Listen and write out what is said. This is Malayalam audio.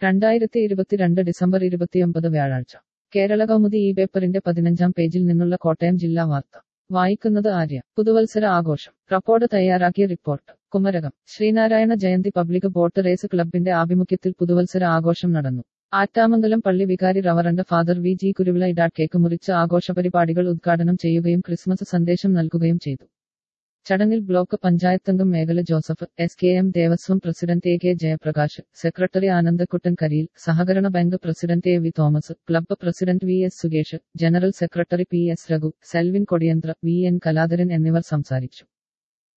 രണ്ടായിരത്തി ഇരുപത്തിരണ്ട് ഡിസംബർ ഇരുപത്തിയൊമ്പത് വ്യാഴാഴ്ച കേരള കൗമുദി ഈ പേപ്പറിന്റെ പതിനഞ്ചാം പേജിൽ നിന്നുള്ള കോട്ടയം ജില്ലാ വാർത്ത വായിക്കുന്നത് ആര്യ പുതുവത്സര ആഘോഷം റപ്പോർട്ട് തയ്യാറാക്കിയ report Kumarakom Sreenarayana Jayanthi public boat race ക്ലബിന്റെ ആഭിമുഖ്യത്തിൽ പുതുവത്സര ആഘോഷം നടന്നു ആറ്റാമംഗലം പള്ളി വികാരി reverend father V G Kuruvila Idatt cake മുറിച്ച് ആഘോഷപരിപാടികൾ ഉദ്ഘാടനം ചെയ്യുകയും ക്രിസ്മസ് സന്ദേശം നൽകുകയും ചെയ്തു ചടങ്ങിൽ ബ്ലോക്ക് പഞ്ചായത്തംഗം Mekhala Joseph S K M Devaswom president A K Jayaprakash secretary Anandakuttan Kariyil സഹകരണ bank president A V Thomas club president V S Sukesh general secretary P S Raghu Selvin Kodiyanthra V N Kaladharan എന്നിവർ സംസാരിച്ചു